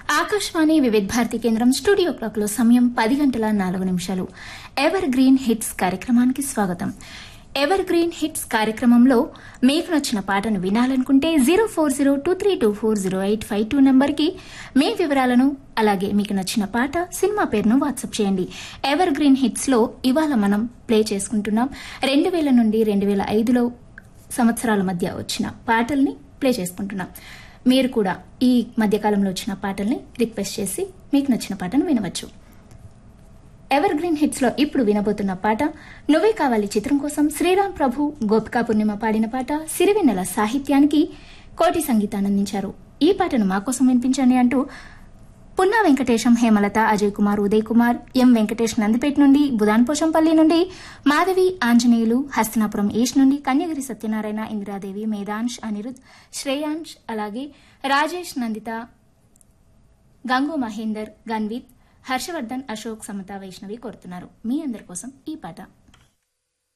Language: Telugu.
ఆకాశవాణి వివిధ భారతి కేంద్రం స్టూడియో క్లాక్ లో సమయం పది గంటల నాలుగు నిమిషాలు ఎవర్ గ్రీన్ హిట్స్ కార్యక్రమానికి స్వాగతం ఎవర్ గ్రీన్ హిట్స్ కార్యక్రమంలో మీకు నచ్చిన పాటను వినాలనుకుంటే zero four zero two three two four zero eight five two నెంబర్కి మీ వివరాలను అలాగే మీకు నచ్చిన పాట సినిమా పేరును వాట్సాప్ చేయండి ఎవర్ గ్రీన్ హిట్స్ లో ఇవాళ మనం ప్లే చేసుకుంటున్నాం రెండు వేల నుండి రెండు వేల ఐదులో సంవత్సరాల మధ్య వచ్చిన పాటల్ని ప్లే చేసుకుంటున్నాం మీరు కూడా ఈ మధ్యకాలంలో వచ్చిన పాటల్ని రిక్వెస్ట్ చేసి మీకు నచ్చిన పాటను వినవచ్చు ఎవర్ గ్రీన్ హిట్స్ లో ఇప్పుడు వినబోతున్న పాట నువ్వే కావాలి చిత్రం కోసం శ్రీరామ్ ప్రభు గోపికా పూర్ణిమ పాడిన పాట సిరివెన్నెల సాహిత్యానికి కోటి సంగీతాన్ని అందించారు ఈ పాటను మా కోసం వినిపించండి అంటూ పున్నా వెంకటేశం హేమలత అజయ్ కుమార్ ఉదయ్ కుమార్ ఎం వెంకటేష్ నందిపేట నుండి బుదాన్పోషంపల్లి నుండి మాధవి ఆంజనేయులు హస్తినాపురం ఈస్ట్ నుండి కన్యగిరి సత్యనారాయణ ఇందిరాదేవి మేధాంష్ అనిరుద్ శ్రేయాంష్ అలాగే రాజేష్ నందిత గంగు మహేందర్ గన్విత్ హర్షవర్ధన్ అశోక్ సమత వైష్ణవి కోరుతున్నారు మీ అందరి కోసం ఈ పాట